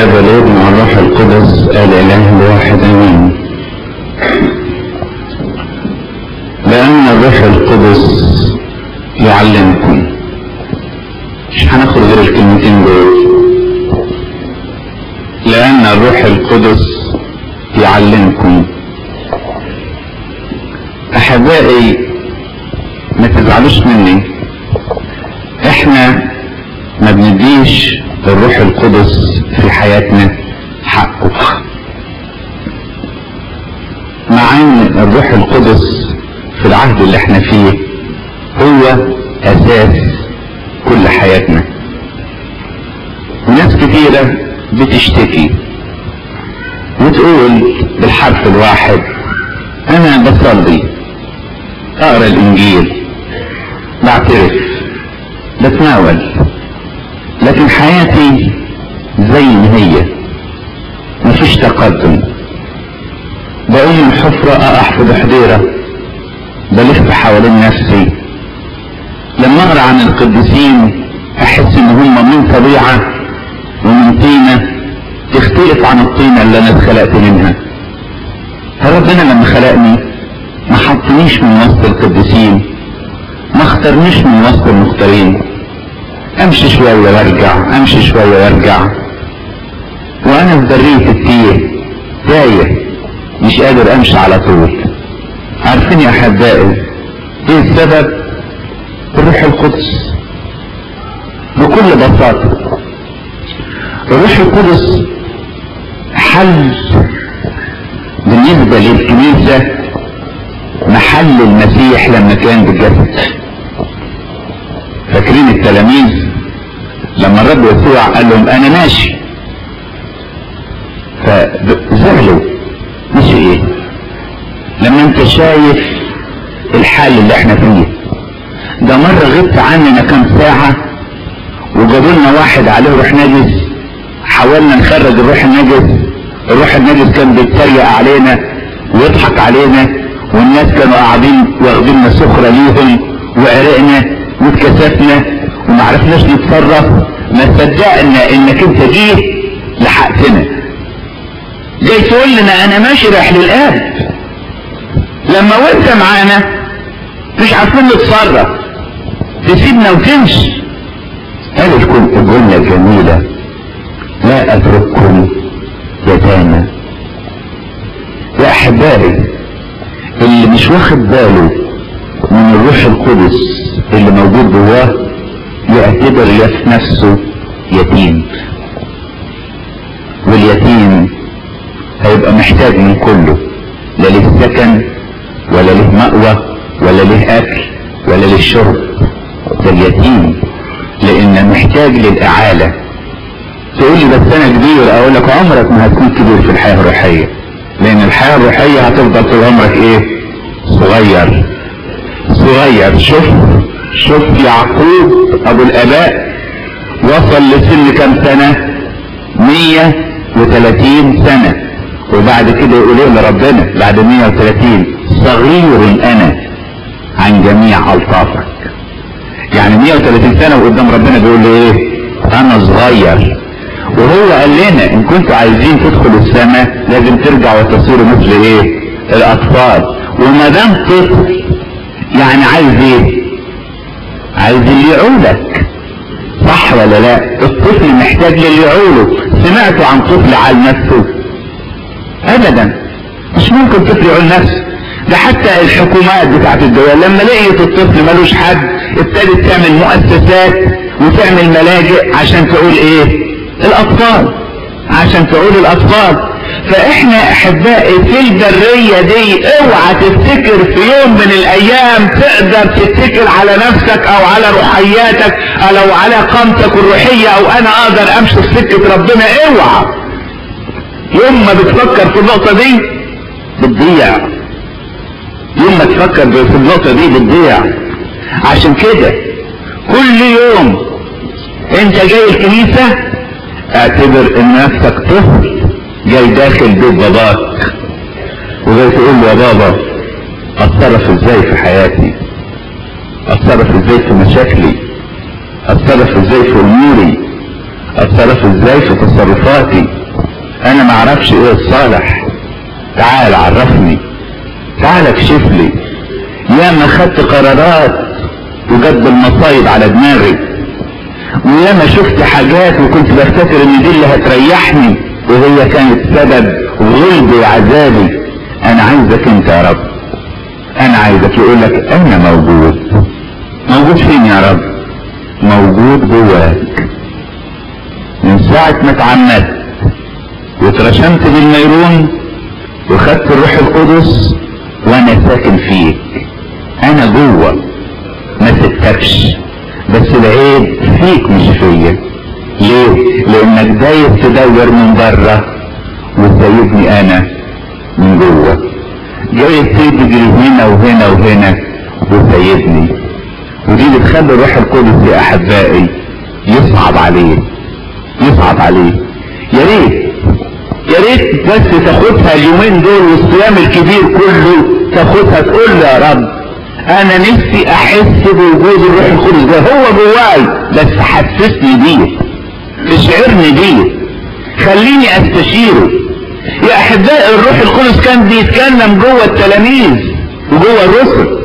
الاب والابن والروح القدس الاله الواحد امين لان الروح القدس يعلمكم مش هناخد غير الكلمتين دول لان الروح القدس يعلمكم احبائي ما تزعلوش مني احنا ما بنديش الروح القدس في حياتنا حقه مع ان الروح القدس في العهد اللي احنا فيه هو اساس كل حياتنا وناس كتيرة بتشتكي وتقول بالحرف الواحد انا بصلي اقرا الانجيل بعترف بتناول لكن حياتي زي ما هي مفيش تقدم بقوم من حفرة اقع في بحديرة بلف حوالين نفسي لما اقرا عن القديسين احس ان هم من طبيعة ومن طينة تختلف عن الطينة اللي انا اتخلقت منها فربنا لما خلقني ما حطنيش من وسط القديسين ما اختارنيش من وسط المختارين امشي شوية وارجع امشي شوية وارجع وانا في برية التيه تايه مش قادر امشي على طول عارفين يا احبائي ايه السبب الروح القدس بكل بساطة الروح القدس حل بالنسبة للكنيسة محل المسيح لما كان بالجسد فاكرين التلاميذ لما الرب يسوع قال لهم انا ماشي فزعلوا مش ايه لما انت شايف الحال اللي احنا فيه ده مرة غبت عننا كام ساعة وجابوا لنا واحد عليه روح نجس حاولنا نخرج الروح النجس الروح النجس كان بيتريق علينا ويضحك علينا والناس كانوا قاعدين واخديننا سخرة ليهم وعرقنا واتكسفنا وما عرفناش نتصرف ما صدقنا انك انت جيت لحقتنا جاي تقول لنا انا ماشي رايح للاب لما وانت معانا مش عارفين نتصرف تسيبنا وتمشي قالت كنت جملة جميلة لا اترككم يتامى يا احبائي اللي مش واخد باله من الروح القدس اللي موجود جواه يعتبر نفسه يتيم واليتيم هيبقى محتاج من كله لا له سكن ولا له مأوى ولا له اكل ولا له شرب ده اليتيم لان محتاج للاعالة تقول لي بس انا كبير اقول لك عمرك ما هتكون كبير في الحياة الروحية لان الحياة الروحية هتفضل طول عمرك ايه صغير صغير شوف شوف يعقوب ابو الاباء وصل لسن كام سنة مية وثلاثين سنة وبعد كده يقول ايه لربنا بعد مية وثلاثين صغير انا عن جميع الطافك يعني مية وثلاثين سنة وقدام ربنا بيقول لي ايه انا صغير وهو قال لنا ان كنتوا عايزين تدخلوا السماء لازم ترجعوا وتصيروا مثل ايه الاطفال وما دام طفل يعني عايز ايه عايز اللي يعولك صح ولا لا الطفل محتاج للي يعوله سمعتوا عن طفل عال نفسه ابدا مش ممكن طفل يعول نفسه ده حتى الحكومات بتاعت الدول لما لقيت الطفل ملوش حد ابتدت تعمل مؤسسات وتعمل ملاجئ عشان تقول ايه الاطفال عشان تقول الاطفال فاحنا احبائي في البرية دي اوعى تفتكر في يوم من الايام تقدر تتكل على نفسك او على روحياتك او على قامتك الروحية او انا اقدر امشي في سكة ربنا اوعى يوم ما بتفكر في النقطة دي بتضيع يوم ما تفكر في النقطة دي بتضيع عشان كده كل يوم انت جاي الكنيسة اعتبر ان نفسك طفل جاي داخل بيت باباك وجاي تقول له يا بابا اتصرف ازاي في حياتي اتصرف ازاي في مشاكلي اتصرف ازاي في اموري اتصرف ازاي في تصرفاتي انا ما اعرفش ايه الصالح تعال عرفني تعال اكشف لي يا ما خدت قرارات وجد المصايب على دماغي ويا ما شفت حاجات وكنت بفتكر ان دي اللي هتريحني وهي كانت سبب غلبي وعذابي انا عايزك انت يا رب انا عايزك يقول لك انا موجود موجود فين يا رب موجود جواك من ساعة ما اتعمدت واترشمت بالنيرون وخدت الروح القدس وانا ساكن فيك انا جوه ما سبتكش بس العيب فيك مش فيا ليه لانك دايب تدور من بره وسايبني انا من جوه جاي تجري هنا وهنا وهنا وسايبني ودي بتخلي الروح القدس يا احبائي يصعب عليه يصعب عليه يا ريت يا ريت بس تاخدها اليومين دول والصيام الكبير كله تاخدها تقول له يا رب انا نفسي احس بوجود الروح القدس ده هو جواي بس حسسني بيه اشعرني بيه خليني استشيره يا احبائي الروح القدس كان بيتكلم جوه التلاميذ وجوه الرسل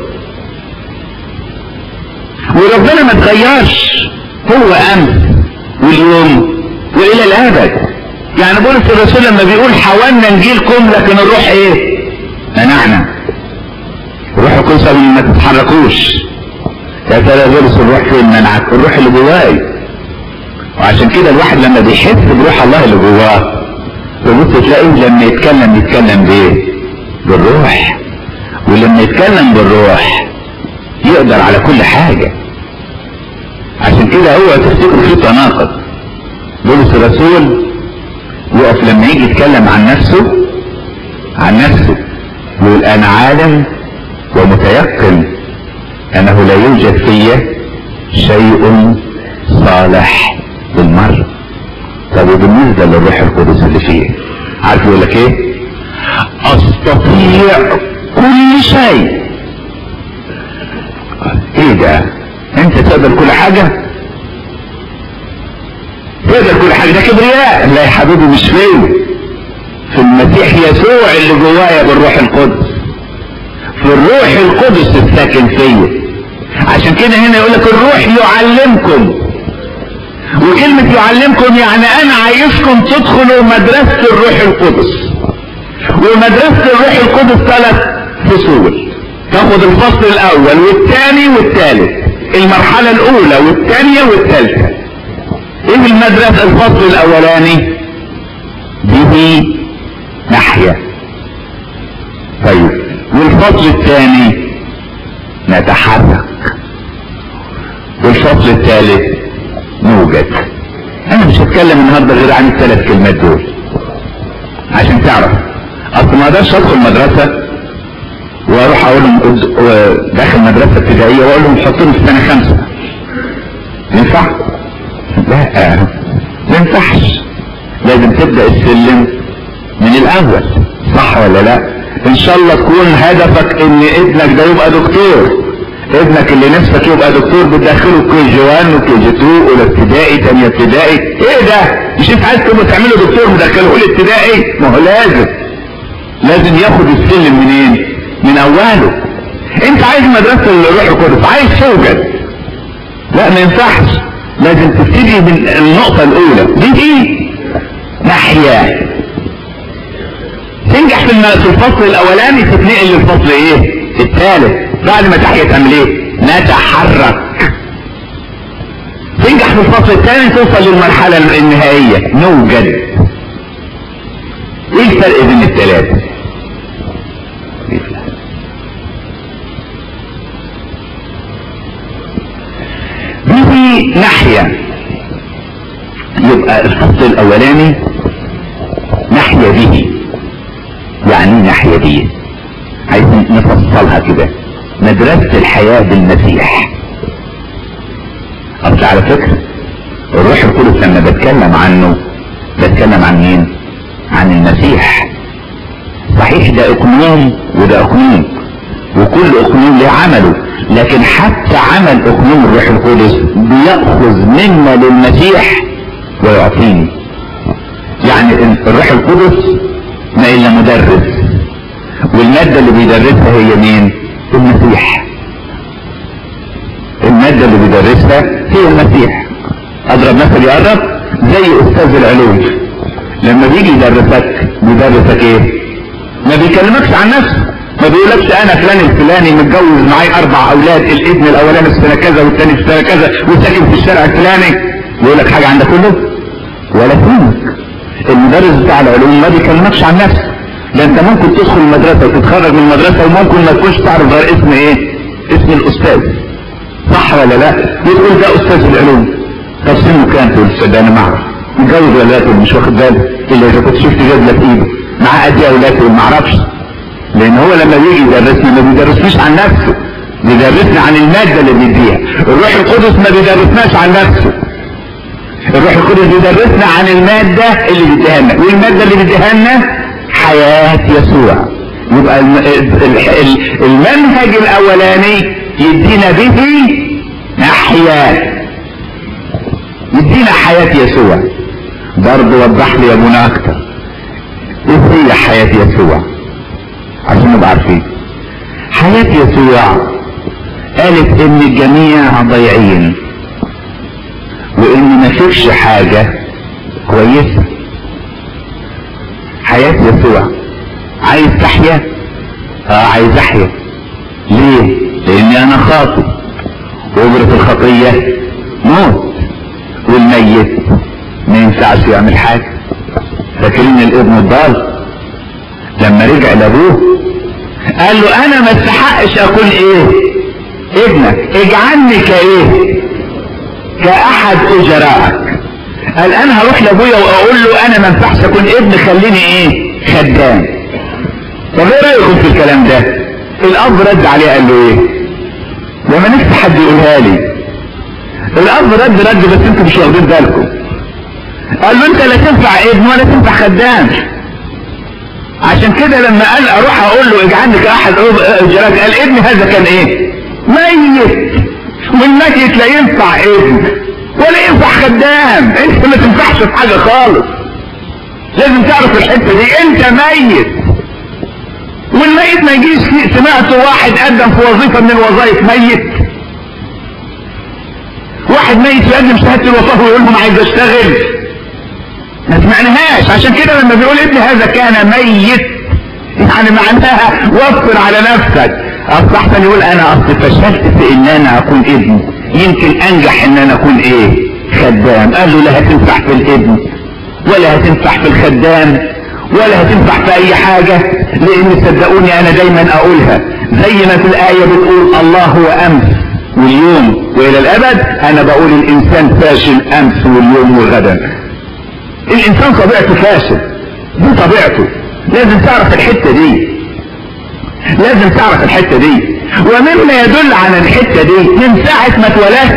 وربنا ما اتغيرش هو امس واليوم والى الابد يعني بولس الرسول لما بيقول حاولنا نجيلكم لكن الروح ايه منعنا الروح القدس ما تتحركوش يا ترى بولس الروح فين منعك الروح اللي جواي وعشان كده الواحد لما بيحس بروح الله اللي جواه تبص تلاقيه لما يتكلم يتكلم بايه بالروح ولما يتكلم بالروح يقدر على كل حاجة عشان كده هو تفتكر فيه تناقض بولس الرسول يقف لما يجي يتكلم عن نفسه عن نفسه يقول انا عالم ومتيقن انه لا يوجد في شيء صالح بالمرة طب وبالنسبة للروح القدس اللي فيه عارف يقول لك ايه استطيع كل شيء ايه ده انت تقدر كل حاجة تقدر كل حاجة ده كبرياء لا يا حبيبي مش فيه في المسيح يسوع اللي جوايا بالروح القدس في الروح القدس الساكن فيا عشان كده هنا يقول لك الروح يعلمكم وكلمة يعلمكم يعني انا عايزكم تدخلوا مدرسة الروح القدس ومدرسة الروح القدس ثلاث فصول تاخد الفصل الاول والثاني والثالث المرحلة الاولى والثانية والثالثة ايه المدرسة الفصل الاولاني به نحيا طيب والفصل الثاني نتحرك والفصل الثالث نوجد انا مش هتكلم النهارده غير عن الثلاث كلمات دول عشان تعرف اصل ما اقدرش ادخل مدرسه واروح اقول لهم داخل مدرسه ابتدائيه واقول لهم حطوني في سنه خمسه ينفع؟ لا ما ينفعش لازم تبدا السلم من الاول صح ولا لا؟ ان شاء الله تكون هدفك ان ابنك ده يبقى دكتور ابنك اللي نفسك يبقى دكتور بتدخله كي جي 1 وكي جي 2 اولى ابتدائي ثانيه ابتدائي ايه ده مش انت عايز تبقى تعمله دكتور مدخله اولى ابتدائي ما هو لازم لازم ياخد السلم منين من اوله انت عايز مدرسه الروح القدس عايز توجد لا ما ينفعش لازم تبتدي من النقطه الاولى دي ايه ناحيه تنجح في الفصل الاولاني تتنقل للفصل ايه الثالث بعد ما تحيا تعمل ايه نتحرك تنجح في الفصل الثاني توصل للمرحلة النهائية نوجد ايه الفرق بين الثلاثة به ناحية يبقى الفصل الاولاني ناحية به يعني ناحية به عايزين نفصلها كده مدرسة الحياة بالمسيح اصل على فكرة الروح القدس لما بتكلم عنه بتكلم عن مين عن المسيح صحيح ده اقنوم وده اقنوم وكل اقنوم له عمله لكن حتى عمل اقنوم الروح القدس بيأخذ منا للمسيح ويعطيني يعني الروح القدس ما الا مدرس والمادة اللي بيدرسها هي مين المسيح المادة اللي بيدرسها هي المسيح اضرب مثل يقرب زي استاذ العلوم لما بيجي يدرسك بيدرسك ايه ما بيكلمكش عن نفسه ما بيقولكش انا فلان الفلاني متجوز معاي اربع اولاد الابن الاولاني في سنه كذا والثاني في سنه كذا وساكن في الشارع الفلاني يقول لك حاجه عندك كله ولا فهمك المدرس بتاع العلوم ما بيكلمكش عن نفسه ده انت ممكن تدخل المدرسه وتتخرج من المدرسه وممكن ما تكونش تعرف غير اسم ايه اسم الاستاذ صح ولا لا يقول ده استاذ العلوم طب سنه كام تقول ده انا ما اعرف متجوز ولا لا تقول مش واخد بالي الا اذا كنت شفت جدله في ايده معاه قد ايه اولاد تقول ما اعرفش لان هو لما بيجي يدرسنا ما بيدرسنيش عن نفسه بيدرسنا عن المادة اللي بيديها الروح القدس ما بيدرسناش عن نفسه الروح القدس بيدرسنا عن المادة اللي بيديها لنا والمادة اللي بيديها لنا حياة يسوع يبقى المنهج الاولاني يدينا به حياة يدينا حياة يسوع برضه وضح لي يا ابونا اكتر ايه هي حياة يسوع عشان نبقى عارفين حياة يسوع قالت ان الجميع ضايعين وان ما فيش حاجة كويسة حياة يسوع عايز تحيا اه عايز احيا ليه لاني انا خاطئ واجرة الخطية موت والميت ما ينفعش يعمل حاجة فاكرين الابن الضال لما رجع لابوه قال له انا ما استحقش اكون ايه ابنك اجعلني كايه كاحد اجرائك قال انا هروح لابويا واقول له انا ما ينفعش اكون ابن خليني ايه خدام طب ايه رايكم في الكلام ده الاب رد عليه قال له ايه وما نفسي حد يقولها لي الاب رد رد بس انتوا مش واخدين بالكم قال له انت لا تنفع ابن ولا تنفع خدام عشان كده لما قال اروح اقول له اجعلني كاحد اجراك قال ابن هذا كان ايه ميت والميت لا ينفع ابن ولا ينفع خدام انت ما تنفعش في حاجه خالص لازم تعرف الحته دي انت ميت والميت ما يجيش سمعت واحد قدم في وظيفه من الوظائف ميت واحد ميت يقدم شهاده الوفاه ويقول لهم عايز اشتغل ما سمعناهاش عشان كده لما بيقول ابن هذا كان ميت يعني معناها وفر على نفسك اصل احسن يقول انا اصل فشلت في ان انا اكون ابن يمكن انجح ان انا اكون ايه خدام قال له لا هتنفع في الابن ولا هتنفع في الخدام ولا هتنفع في اي حاجة لان صدقوني انا دايما اقولها زي ما في الاية بتقول الله هو امس واليوم والى الابد انا بقول الانسان فاشل امس واليوم وغدا الانسان طبيعته فاشل دي طبيعته لازم تعرف الحتة دي لازم تعرف الحتة دي ومما يدل على الحتة دي من ساعة ما اتولدت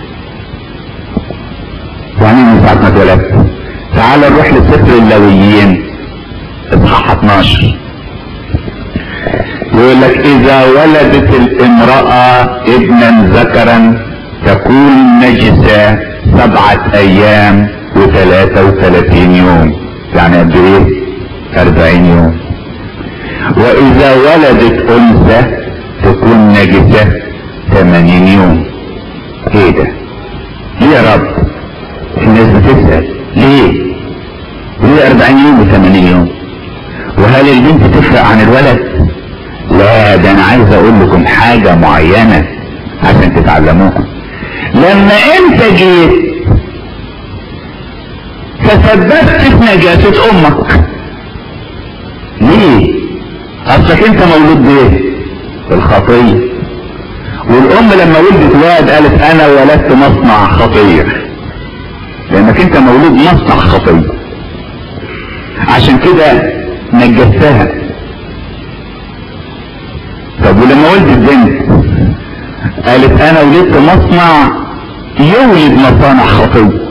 يعني من ساعة ما اتولدت تعال نروح لسفر اللويين اصحاح 12 يقول لك اذا ولدت الامرأة ابنا ذكرا تكون نجسة سبعة ايام وثلاثة وثلاثين يوم يعني قد ايه اربعين يوم واذا ولدت انثى تكون نجسة ثمانين يوم ايه ده ليه يا رب الناس بتسأل ليه ليه اربعين يوم وثمانين يوم وهل البنت تفرق عن الولد لا ده انا عايز اقول لكم حاجة معينة عشان تتعلموها لما انت جيت تسببت في نجاسة امك ليه اصلك انت مولود بايه الخطية والام لما ولدت واد قالت انا ولدت مصنع خطية لانك انت مولود مصنع خطية عشان كده نجستها طب ولما ولدت بنت قالت انا ولدت مصنع يولد مصانع خطيه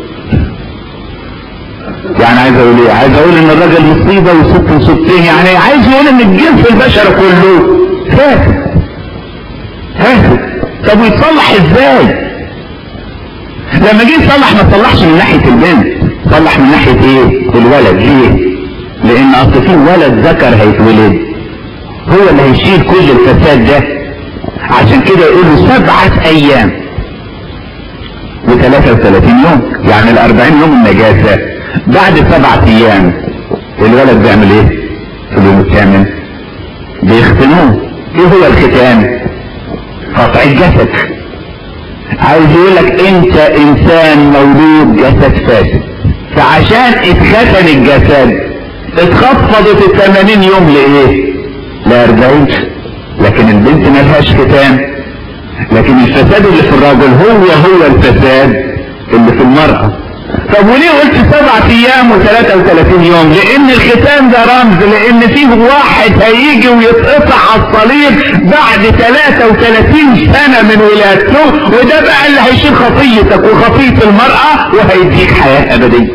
يعني عايز اقول ايه عايز اقول ان الراجل مصيبه والست مصيبتين يعني عايز يقول ان الجنس البشري كله فاسد فاسد طب ويتصلح ازاي لما جه يصلح ما تصلحش من ناحيه البنت صلح من ناحية ايه الولد ليه لان اصل في ولد ذكر هيتولد هو اللي هيشيل كل الفساد ده عشان كده يقولوا سبعة ايام وثلاثة وثلاثين يوم يعني الاربعين يوم النجاسة بعد سبعة ايام الولد بيعمل ايه في اليوم الثامن بيختنوه ايه هو الختان قطع الجسد عايز يقول لك انت انسان مولود جسد فاسد فعشان اتختن الجسد اتخفضت الثمانين يوم لايه لاربعين لكن البنت ملهاش ختان لكن الفساد اللي في الراجل هو هو الفساد اللي في المرأة طب وليه قلت سبعة ايام وثلاثة وثلاثين يوم لان الختان ده رمز لان فيه واحد هيجي ويتقطع على الصليب بعد ثلاثة وثلاثين سنة من ولادته وده بقى اللي هيشيل خطيتك وخطية المرأة وهيديك حياة ابدية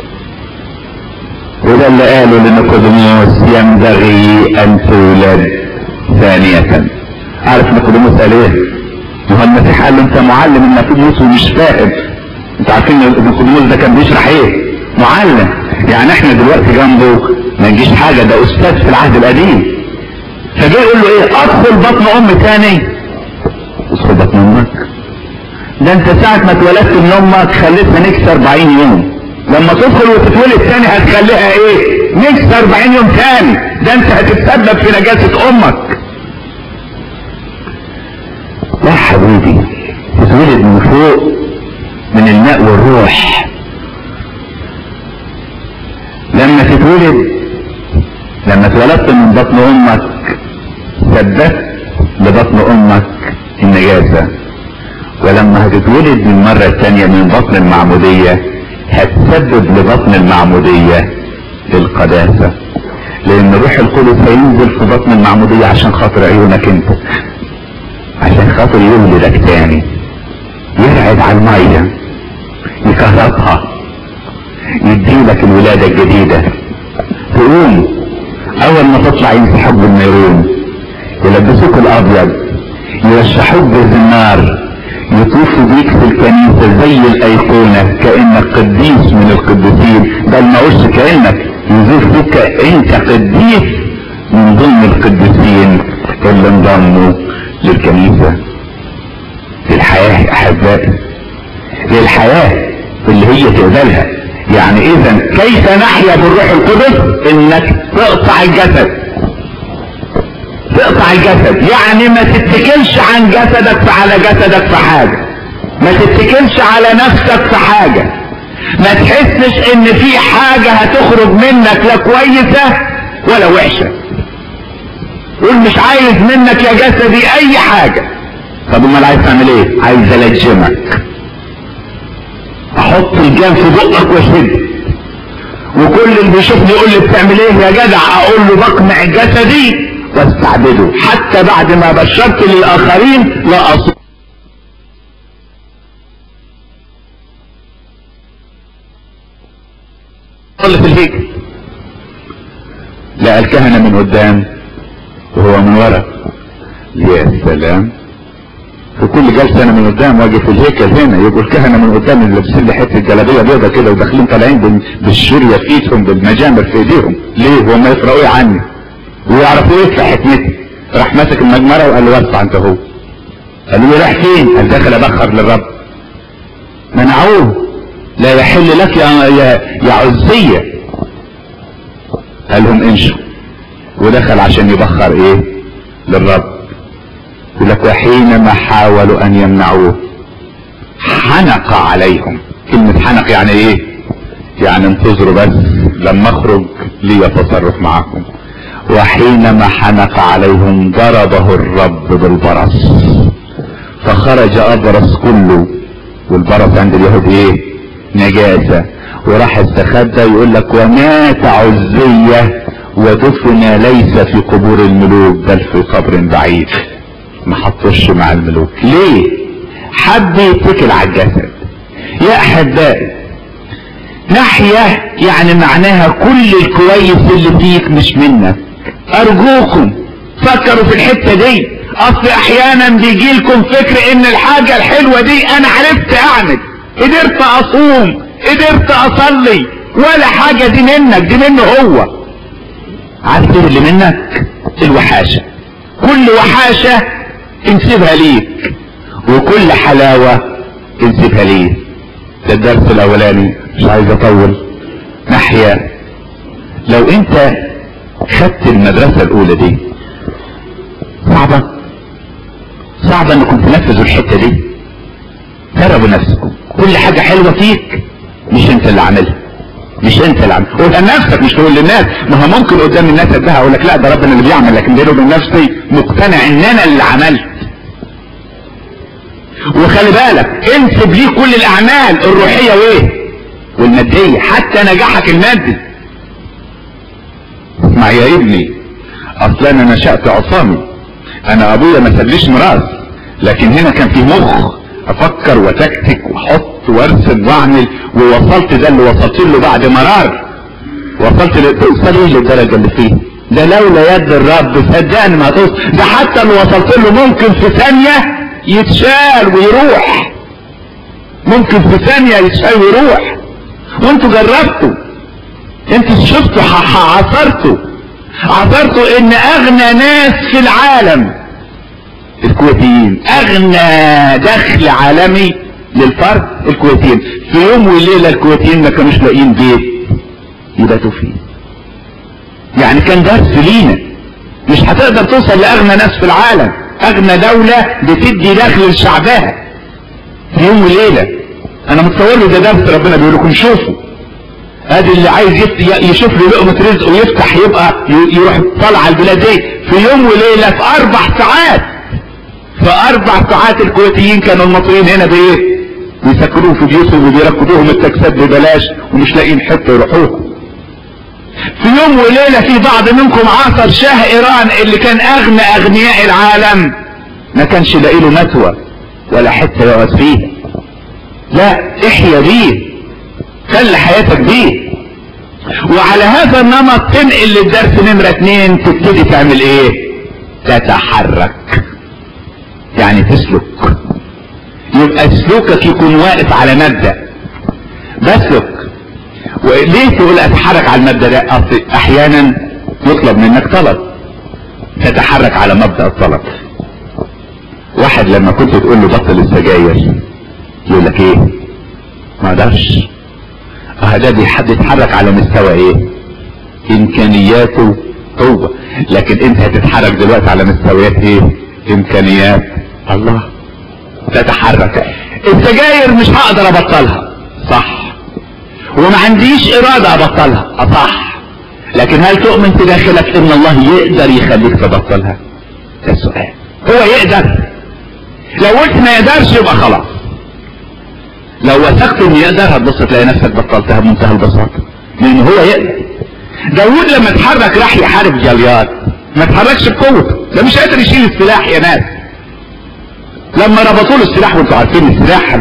وده اللي قاله لنيقوديموس ينبغي ان تولد ثانية عارف نيقوديموس قال ايه؟ ما هو المسيح قال له انت معلم الناموس ومش فاهم انتوا عارفين نيقوديموس ده كان بيشرح ايه؟ معلم يعني احنا دلوقتي جنبه ما نجيش حاجه ده استاذ في العهد القديم فجاي يقول له ايه؟ ادخل بطن ام تاني ادخل بطن امك ده انت ساعة ما اتولدت من امك خليتها نكس 40 يوم لما تدخل وتتولد تاني هتخليها ايه؟ نكس 40 يوم تاني ده انت هتتسبب في نجاسة امك لا حبيبي تتولد من فوق من الماء والروح لما تتولد لما اتولدت من بطن امك سببت لبطن امك النجاسة ولما هتتولد للمرة الثانية من بطن المعمودية هتسبب لبطن المعمودية القداسة لان روح القدس هينزل في بطن المعمودية عشان خاطر عيونك انت عشان خاطر يولدك تاني يرعد على المية يكهربها يديلك الولادة الجديدة تقوم اول ما تطلع يمسحوك بالنيرون يلبسوك الابيض يرشحوك بالزنار يطوفوا بيك في الكنيسة زي الايقونة كأنك قديس من القديسين بل ما قلش كأنك يزيف بك انت قديس من ضمن القديسين اللي انضموا للكنيسة للحياة يا احبائي للحياة اللي هي تقبلها يعني اذا كيف نحيا بالروح القدس انك تقطع الجسد تقطع الجسد يعني ما تتكلش عن جسدك على جسدك في حاجة ما تتكلش على نفسك في حاجة ما تحسش ان في حاجة هتخرج منك لا كويسة ولا وحشة قول مش عايز منك يا جسدي اي حاجة طب امال عايز تعمل ايه عايز الجمك احط الجام في بقك واشد وكل اللي بيشوفني يقول لي بتعمل ايه يا جدع اقول له بقمع جسدي واستعبده حتى بعد ما بشرت للاخرين لا اصوم في الهيكل لقى الكهنة من قدام وهو من ورا يا سلام في كل جلسة انا من قدام واجي في الهيكل هنا يبقوا الكهنة من قدام اللي لابسين لي حتة جلابية بيضة كده وداخلين طالعين بالشرية في ايدهم بالمجامر في ايديهم ليه وهم يقرأوا ايه عني ويعرفوا ايه في حكمتي راح ماسك المجمرة وقال له وسع انت هو قالوا له راح فين قال داخل ابخر للرب منعوه لا يحل لك يا يا, يا عزية قال لهم انشوا ودخل عشان يبخر ايه للرب يقول لك وحينما حاولوا ان يمنعوه حنق عليهم كلمة حنق يعني ايه يعني انتظروا بس لما اخرج لي تصرف معكم وحينما حنق عليهم ضربه الرب بالبرص فخرج ابرص كله والبرص عند اليهود ايه نجاسة وراح استخبى يقول لك ومات عزية ودفن ليس في قبور الملوك بل في قبر بعيد ما حطوش مع الملوك ليه حب يتكل على الجسد يا احبائي ناحية يعني معناها كل الكويس اللي فيك مش منك ارجوكم فكروا في الحتة دي اصل احيانا بيجي لكم فكر ان الحاجة الحلوة دي انا عرفت اعمل قدرت اصوم قدرت اصلي ولا حاجة دي منك دي منه هو عارف ايه اللي منك الوحاشة كل وحاشة انسبها ليك وكل حلاوة انسبها ليه ده الدرس الاولاني مش عايز اطول ناحية لو انت خدت المدرسة الاولى دي صعبة صعبة انكم تنفذوا الحتة دي تربوا نفسكم كل حاجة حلوة فيك مش انت اللي عاملها مش انت اللي عاملها قولها لنفسك مش تقول للناس ما هو ممكن قدام الناس ادها اقول لك لا ده ربنا اللي بيعمل لكن بيني وبين نفسي مقتنع ان انا اللي عملت وخلي بالك انسب ليه كل الاعمال الروحية وايه والمادية حتى نجاحك المادي اسمع يا ابني اصلا انا نشأت عصامي انا ابويا ما سابليش ميراث لكن هنا كان في مخ افكر وتكتك واحط وارسم واعمل ووصلت ده اللي وصلت له بعد مرار وصلت ل- توصل ايه للدرجه اللي فيه ده لولا يد الرب صدقني ما هتوصل ده حتى اللي وصلت له ممكن في ثانيه يتشال ويروح ممكن في ثانيه يتشال ويروح وانتوا جربتوا انتوا شفتوا ح- ح- عصرتوا عصرتوا ان اغنى ناس في العالم الكويتيين اغنى دخل عالمي للفرد الكويتيين في يوم وليله الكويتيين ما كانوش لاقيين بيت يباتوا فيه يعني كان درس لينا مش هتقدر توصل لاغنى ناس في العالم اغنى دولة بتدي دخل لشعبها في يوم وليلة انا متصور له ده درس ربنا بيقول لكم شوفوا ادي اللي عايز يفت- يشوف له لقمة رزق ويفتح يبقى ي- يروح طالع البلاد دي في يوم وليلة في اربع ساعات في اربع ساعات الكويتيين كانوا المصريين هنا بايه بيسكنوهم في بيوتهم وبيركبوهم التاكسات ببلاش ومش لاقيين حته يروحوها في يوم وليله في بعض منكم عاصر شاه ايران اللي كان اغنى اغنياء العالم ما كانش لاقي له متوى ولا حته يقعد فيها لا احيا بيه خلي حياتك بيه وعلى هذا النمط تنقل للدرس نمرة اتنين تبتدي تعمل ايه تتحرك يعني تسلك يبقى سلوكك يكون واقف على مبدأ بسلك وليه تقول اتحرك على المبدأ ده أصل احيانا يطلب منك طلب تتحرك على مبدأ الطلب واحد لما كنت تقول له بطل السجاير يقول لك ايه ما اقدرش اه ده بيحد يتحرك على مستوى ايه امكانياته هو لكن انت هتتحرك دلوقتي على مستويات ايه امكانيات الله تتحرك السجاير مش هقدر ابطلها صح وما عنديش ارادة ابطلها اصح لكن هل تؤمن في داخلك ان الله يقدر يخليك تبطلها ده السؤال هو يقدر لو قلت ما يقدرش يبقى خلاص لو وثقت انه يقدر هتبص تلاقي نفسك بطلتها بمنتهى البساطة لان هو يقدر داوود لما اتحرك راح يحارب جليات ما اتحركش بقوته ده مش قادر يشيل السلاح يا ناس لما ربطوا له السلاح وانتوا عارفين السلاح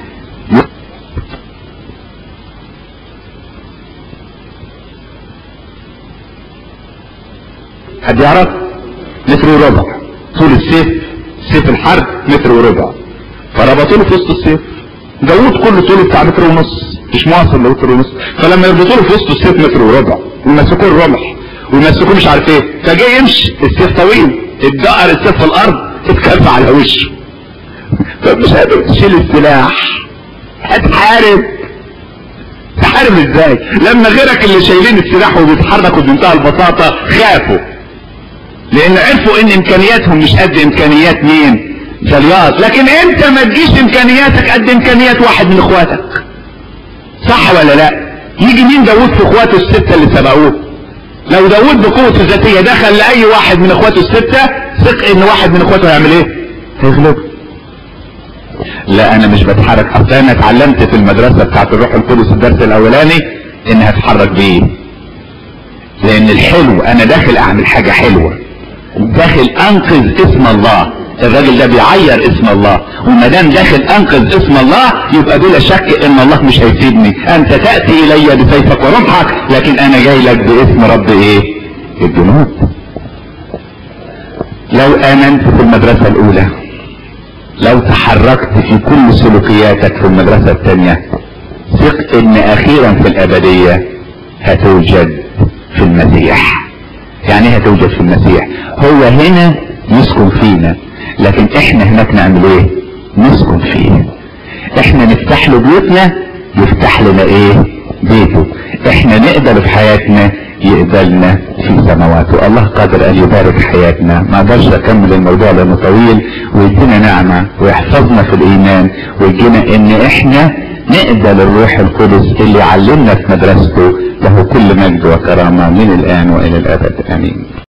حد يعرف متر وربع طول السيف سيف الحرب متر وربع فربطوا له في وسط السيف داوود كله طوله بتاع متر ونص مش مواصل لمتر ونص فلما يربطوا له في وسط السيف متر وربع ويمسكوه الرمح ويمسكوه مش عارف ايه فجاي يمشي السيف طويل اتدقر السيف في الارض اتكف على وشه فمش قادر تشيل السلاح هتحارب تحارب ازاي لما غيرك اللي شايلين السلاح وبيتحركوا بمنتهى البساطة خافوا لان عرفوا ان امكانياتهم مش قد امكانيات مين جليات لكن انت ما تجيش امكانياتك قد امكانيات واحد من اخواتك صح ولا لا يجي مين داود في اخواته الستة اللي سبقوه لو داود بقوته الذاتية دخل لأي واحد من اخواته الستة ثق ان واحد من اخواته هيعمل ايه هيغلبه لا انا مش بتحرك اصل انا اتعلمت في المدرسة بتاعت الروح القدس الدرس الاولاني اني هتحرك بيه لان الحلو انا داخل اعمل حاجة حلوة داخل انقذ اسم الله الراجل ده بيعير اسم الله وما دام داخل انقذ اسم الله يبقى بلا شك ان الله مش هيسيبني انت تاتي الي بسيفك ورمحك لكن انا جاي لك باسم رب ايه الجنود لو امنت في المدرسة الاولى لو تحركت في كل سلوكياتك في المدرسة الثانية ثق ان اخيرا في الابدية هتوجد في المسيح يعني ايه هتوجد في المسيح هو هنا يسكن فينا لكن احنا هناك نعمل ايه نسكن فيه احنا نفتح له بيوتنا يفتح لنا ايه بيته احنا نقدر في حياتنا يقبلنا في سماواته الله قادر ان يبارك حياتنا ما اقدرش اكمل الموضوع لانه طويل ويدينا نعمة ويحفظنا في الايمان ويدينا ان احنا نقبل الروح القدس اللي علمنا في مدرسته له كل مجد وكرامة من الان والى الابد امين